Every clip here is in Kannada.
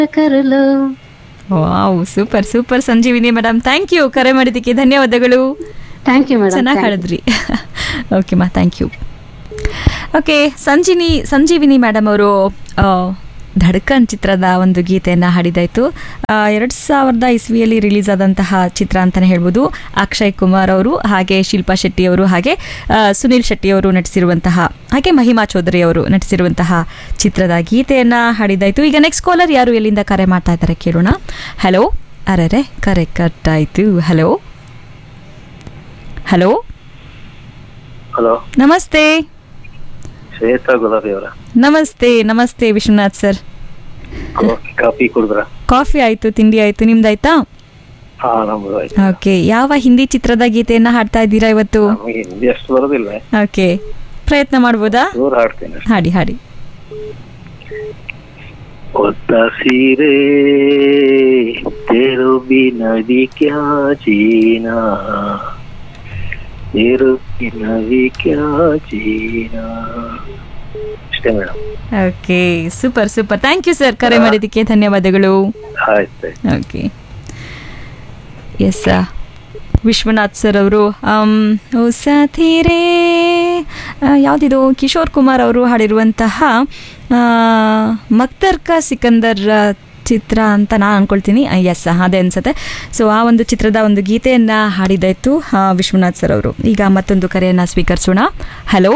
कर लो wow super super Sanjeevini madam thank you ಕರೆ ಮಾಡಿದ್ದಕ್ಕೆ ಧನ್ಯವಾದಗಳು ಥ್ಯಾಂಕ್ ಯು ಮೇಡಮ್ ಚೆನ್ನಾಗಿ ಹೇಳಿದ್ರಿ ಓಕೆ ಮಾ thank you okay Sanjini Sanjeevini madam ಅವರು ಧಡ್ಕನ್ ಚಿತ್ರದ ಒಂದು ಗೀತೆಯನ್ನು ಹಾಡಿದಾಯಿತು ಎರಡು ಸಾವಿರದ ಇಸ್ವಿಯಲ್ಲಿ ರಿಲೀಸ್ ಆದಂತಹ ಚಿತ್ರ ಅಂತಲೇ ಹೇಳ್ಬೋದು ಅಕ್ಷಯ್ ಕುಮಾರ್ ಅವರು ಹಾಗೆ ಶಿಲ್ಪಾ ಶೆಟ್ಟಿ ಅವರು ಹಾಗೆ ಆ, ಸುನಿಲ್ ಶೆಟ್ಟಿ ಅವರು ನಟಿಸಿರುವಂತಹ ಹಾಗೆ ಮಹಿಮಾ ಚೌಧರಿ ಅವರು ನಟಿಸಿರುವಂತಹ ಚಿತ್ರದ ಗೀತೆಯನ್ನು ಹಾಡಿದಾಯಿತು ಈಗ ನೆಕ್ಸ್ಟ್ ಕಾಲರ್ ಯಾರು ಎಲ್ಲಿಂದ ಕರೆ ಮಾಡ್ತಾ ಇದ್ದಾರೆ ಕೇಳೋಣ ಹಲೋ ಅರೆ ಕರೆ ಕಟ್ ಆಯಿತು ಹಲೋ ಹಲೋ ಹಲೋ ನಮಸ್ತೆ ಶ್ವೇತಾ ಗುಲಾಬಿ ಅವರ ನಮಸ್ತೆ ನಮಸ್ತೆ ವಿಶ್ವನಾಥ್ ಸರ್ ಕಾಫಿ ಕುಡಿದ್ರ ಕಾಫಿ ಆಯ್ತು ತಿಂಡಿ ಆಯ್ತು ನಿಮ್ದಾಯ್ತಾ ಹಾ ನಮ್ದು ಆಯ್ತು ಓಕೆ ಯಾವ ಹಿಂದಿ ಚಿತ್ರದ ಗೀತೆಯನ್ನ ಹಾಡ್ತಾ ಇದ್ದೀರಾ ಇವತ್ತು ನಮಗೆ ಹಿಂದಿ ಅಷ್ಟು ಬರೋದಿಲ್ಲ ಓಕೆ ಪ್ರಯತ್ನ ಮಾಡ್ಬೋದಾ ದೂರ ಹಾಡ್ತೇನೆ ಹಾಡಿ ಹಾಡಿ ಹೊತ್ತ ಸೀರೆ तेरो बिना भी क्या जीना तेरो बिना भी क्या जीना ಅಷ್ಟೇ madam okay super super thank you sir ಕರೆ ಮಾಡಿದ್ದಕ್ಕೆ ಧನ್ಯವಾದಗಳು ಆಯ್ತು ಓಕೆ ಎಸ್ ವಿಶ್ವನಾಥ್ ಸರ್ ಅವರು ಓ ಸಾಥೀರೇ ಯಾವುದಿದು ಕಿಶೋರ್ ಕುಮಾರ್ ಅವರು ಹಾಡಿರುವಂತಹ ಆ, ಮಕ್ತರ್ ಕಾ ಸಿಕಂದರ್ ಆ, ಚಿತ್ರ ಅಂತ ನಾನು ಅನ್ಕೊಳ್ತೀನಿ ಎಸ್ ಅದೇ ಅನ್ಸುತ್ತೆ ಸೊ ಆ ಒಂದು ಚಿತ್ರದ ಒಂದು ಗೀತೆಯನ್ನು ಹಾಡಿದಾಯ್ತು ಆ, ವಿಶ್ವನಾಥ್ ಸರ್ ಅವರು ಈಗ ಮತ್ತೊಂದು ಕರೆಯನ್ನು ಸ್ವೀಕರಿಸೋಣ ಹಲೋ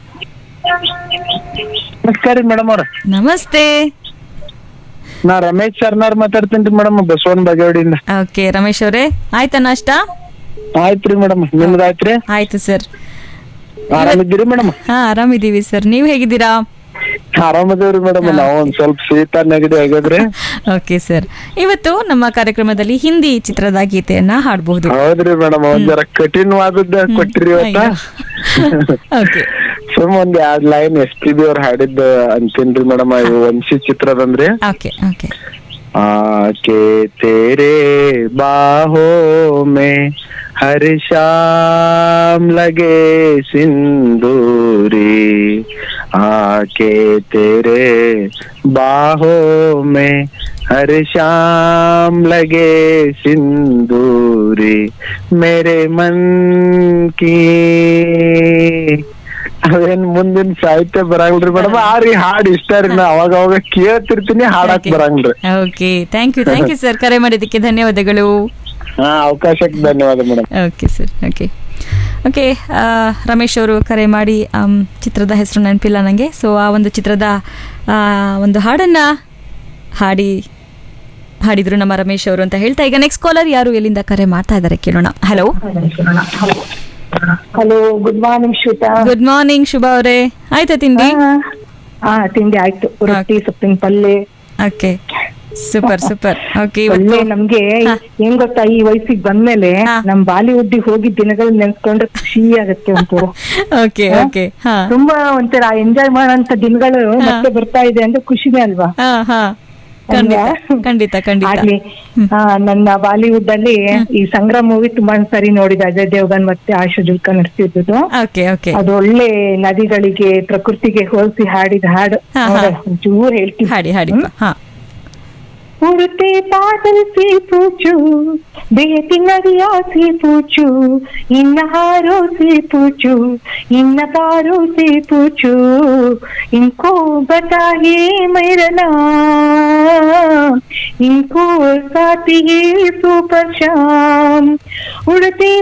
ನಮಸ್ಕಾರ ರೀ ಮೇಡಮ್ ಅವ್ರ ನಮಸ್ತೆ ನಾ ರಮೇಶ್ ಸರ್ನಾರ್ ಮಾತಾಡ್ತೇನ್ರಿ ಮೇಡಮ್ ಬಸವನ್ ಬಗೆವಾಡಿಯಿಂದ ಓಕೆ ರಮೇಶ್ ಅವರೇ ಆಯ್ತಾ ನಾಷ್ಟ ಆಯ್ತ್ರಿ ಮೇಡಮ್ ನಿಮ್ದು ಆಯ್ತ್ರಿ ಆಯ್ತು ಸರ್ ಆರಾಮಿದ್ದೀರಿ ಮೇಡಮ್ ಹಾ ಆರಾಮಿದ್ದೀವಿ ಸರ್ ನೀವು ಹೇಗಿದ್ದೀರಾ ಆರಾಮದೇವ್ರಿ ಮೇಡಮ್ ನಾವು ಒಂದ್ ಸ್ವಲ್ಪ ಶೀತ ನೆಗಡಿ ಆಗ್ಯದ್ರಿ ಓಕೆ ಸರ್ ಇವತ್ತು ನಮ್ಮ ಕಾರ್ಯಕ್ರಮದಲ್ಲಿ ಹಿಂದಿ ಚಿತ್ರದ ಗೀತೆಯನ್ನ ಹಾಡಬಹುದು ಹೌದ್ರಿ ಮೇಡಮ್ ಒಂದ್ ಜರ ಕಠಿಣವಾದದ್ದ ಕೊಟ್ಟಿರಿ ಇವತ್ತ ಓಕೆ ಸುಮ್ ಒಂದ್ ಎರಡ್ ಲೈನ್ ಎಸ್ ಪಿ ಬಿ ಅವ್ರ ಹಾಡಿದ್ದ ಅಂತೀನ್ರಿ ಮೇಡಮ್ ಇವು ವಂಶಿ ಚಿತ್ರದಂದ್ರಿ ಓಕೆ ಓಕೆ आके तेरे बाहों में हर शाम लगे सिंदूरी आके तेरे बाहों में हर शाम लगे सिंदूरी मेरे मन की ಅವೇನ್ ಮುಂದಿನ ಸಾಹಿತ್ಯ ಬರಂಗಿಲ್ರಿ ಮೇಡಮ್ ಆ ರೀ ಹಾಡ್ ಇಷ್ಟ ರೀ ನಾ ಅವಾಗ ಅವಾಗ ಕೇಳ್ತಿರ್ತೀನಿ ಹಾಡಕ್ ಬರಂಗಿಲ್ರಿ okay thank you thank you sir ಕರೆ ಮಾಡಿದ್ದಕ್ಕೆ ಧನ್ಯವಾದಗಳು ಹಾ ಅವಕಾಶಕ್ಕೆ ಧನ್ಯವಾದ madam okay sir okay okay Ramesh ಅವರು ಕರೆ ಮಾಡಿ ಆಮ್, ಚಿತ್ರದ ಹೆಸರು ನೆನಪಿಲ್ಲ ನನಗೆ ಸೊ ಆ ಒಂದು ಚಿತ್ರದ ಆ, ಒಂದು ಹಾಡನ್ನು ಹಾಡಿ ಹಾಡಿದ್ರು ನಮ್ಮ ರಮೇಶ್ ಅವರು ಅಂತ ಹೇಳ್ತಾ ಈಗ ನೆಕ್ಸ್ಟ್ ಕಾಲರ್ ಯಾರು ಎಲ್ಲಿಂದ ಕರೆ ಮಾಡ್ತಾ ಇದ್ದಾರೆ ಕೇಳೋಣ hello hello good morning Shweta good morning Shubha ಅವರೇ ಆಯ್ತಾ ತಿಂಡಿ ಹಾ ತಿಂಡಿ ಆಯ್ತು ರೊಟ್ಟಿ ಸೊಪ್ಪಿನ ಪಲ್ಯ ಓಕೆ ಸೂಪರ್ ಸೂಪರ್ ಓಕೆ ಇವತ್ತು ಒಳ್ಳೆ ನಮ್ಗೆ ಹಾ. ಏನ್ ಗೊತ್ತಾ ಈ ವಯಸ್ಸಿಗೆ ಬಂದ್ಮೇಲೆ ಹಾ. ನಮ್ ಬಾಲಿವುಡ್ ಹೋಗಿದ್ ದಿನಗಳು ನೆನ್ಸ್ಕೊಂಡ್ರೆ ಖುಷಿ ಆಗತ್ತೆ ಒಂಥರ ಓಕೆ ಓಕೆ ಹಾ ತುಂಬಾ ಒಂಥರ ಎಂಜಾಯ್ ಮಾಡೋಂತ ದಿನಗಳು ಮತ್ತೆ ಬರ್ತಾ ಇದೆ ಅಂದ್ರೆ ಖುಷಿನೇ ಅಲ್ವಾ ಹಾ ಹಾ ಖಂಡಿತ ಅಲ್ವಾ? ಖಂಡಿತ ಖಂಡಿತ ಆಗ್ಲಿ ಹಾ ನನ್ನ ಬಾಲಿವುಡ್ ಅಲ್ಲಿ ಈ ಸಂಗ್ರಾಮ್ ಮೂವಿ ತುಂಬಾ ಸರಿ ನೋಡಿದೆ ಅಜಯ್ ದೇವಗನ್ ಮತ್ತೆ ಆಶಾ ಜುಲ್ಕಾ ನಡ್ಸಿದ್ದು ಓಕೆ ಓಕೆ ಅದು ಒಳ್ಳೆ ನದಿಗಳಿಗೆ ಪ್ರಕೃತಿಗೆ ಹೋಲಿಸಿ ಹಾಡಿದ ಹಾಡು ಹಾ, ಹಾ. ನೋಡು, ಒಂಚೂರು ಹೇಳ್ತೀನಿ ಹಾಡಿ ಹಾಡಿ ಹಾ उड़ते बादल से पूछू बहती नदिया से पूछू इन नहारों से पूछू इन नजारों से पूछू इनको बताइए मेरा नाम इनको साथी है सुपर शाम उड़ते